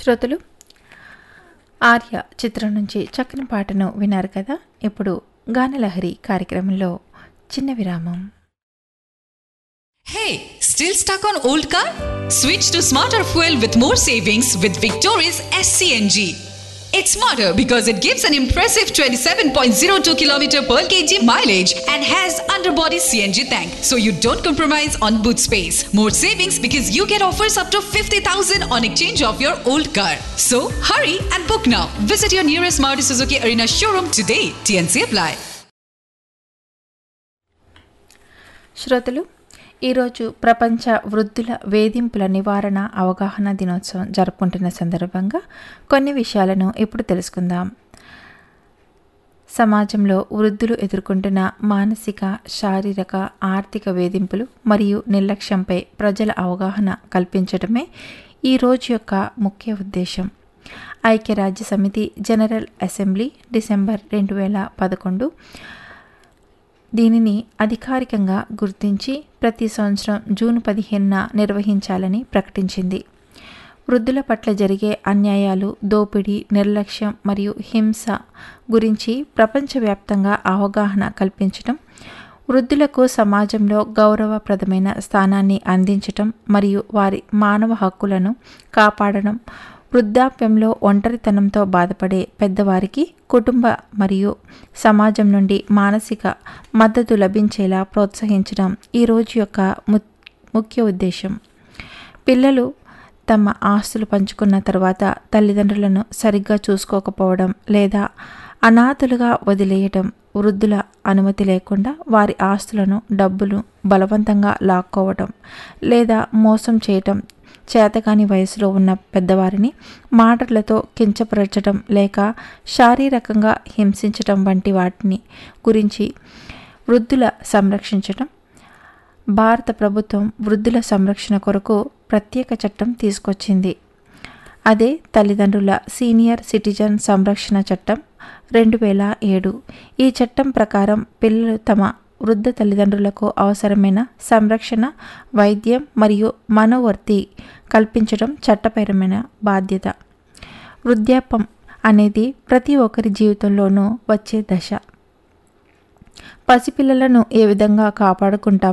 శ్రోతలు ఆర్య చిత్రం నుంచి చక్కని పాటను విన్నారు కదా ఇప్పుడు గానలహరి కార్యక్రమంలో చిన్న విరామం Hey, still stuck on old car? Switch to smarter fuel with more savings with Victoria's SCNG. It's smarter because it gives an impressive 27.02 km per kg mileage and has underbody CNG tank, so you don't compromise on boot space. More savings because you get offers up to 50,000 on exchange of your old car. So hurry and book now. Visit your nearest Maruti Suzuki Arena showroom today. TNC apply. శ్రోతలు ఈరోజు ప్రపంచ వృద్ధుల వేధింపుల నివారణ అవగాహన దినోత్సవం జరుపుకుంటున్న సందర్భంగా కొన్ని విషయాలను ఇప్పుడు తెలుసుకుందాం సమాజంలో వృద్ధులు ఎదుర్కొంటున్న మానసిక శారీరక ఆర్థిక వేధింపులు మరియు నిర్లక్ష్యంపై ప్రజల అవగాహన కల్పించడమే ఈ రోజు యొక్క ముఖ్య ఉద్దేశం ఐక్యరాజ్య సమితి జనరల్ అసెంబ్లీ డిసెంబర్ రెండు వేల పదకొండు దీనిని అధికారికంగా గుర్తించి ప్రతి సంవత్సరం జూన్ పదిహేనున నిర్వహించాలని ప్రకటించింది వృద్ధుల పట్ల జరిగే అన్యాయాలు దోపిడీ నిర్లక్ష్యం మరియు హింస గురించి ప్రపంచవ్యాప్తంగా అవగాహన కల్పించడం వృద్ధులకు సమాజంలో గౌరవప్రదమైన స్థానాన్ని అందించటం మరియు వారి మానవ హక్కులను కాపాడడం వృద్ధాప్యంలో ఒంటరితనంతో బాధపడే పెద్దవారికి కుటుంబ మరియు సమాజం నుండి మానసిక మద్దతు లభించేలా ప్రోత్సహించడం ఈ రోజు యొక్క ముఖ్య ఉద్దేశం పిల్లలు తమ ఆస్తులు పంచుకున్న తర్వాత తల్లిదండ్రులను సరిగ్గా చూసుకోకపోవడం లేదా అనాథలుగా వదిలేయటం వృద్ధుల అనుమతి లేకుండా వారి ఆస్తులను డబ్బులు బలవంతంగా లాక్కోవటం లేదా మోసం చేయటం చేతకాని వయసులో ఉన్న పెద్దవారిని మాటలతో కించపరచడం లేక శారీరకంగా హింసించటం వంటి వాటిని గురించి వృద్ధుల సంరక్షించటం భారత ప్రభుత్వం వృద్ధుల సంరక్షణ కొరకు ప్రత్యేక చట్టం తీసుకొచ్చింది అదే తల్లిదండ్రుల సీనియర్ సిటిజన్ సంరక్షణ చట్టం రెండు వేల ఏడు ఈ చట్టం ప్రకారం పిల్లలు తమ వృద్ధ తల్లిదండ్రులకు అవసరమైన సంరక్షణ వైద్యం మరియు మనోవర్తి కల్పించడం చట్టపరమైన బాధ్యత వృద్ధాపం అనేది ప్రతి ఒక్కరి జీవితంలోనూ వచ్చే దశ పసిపిల్లలను ఏ విధంగా కాపాడుకుంటాం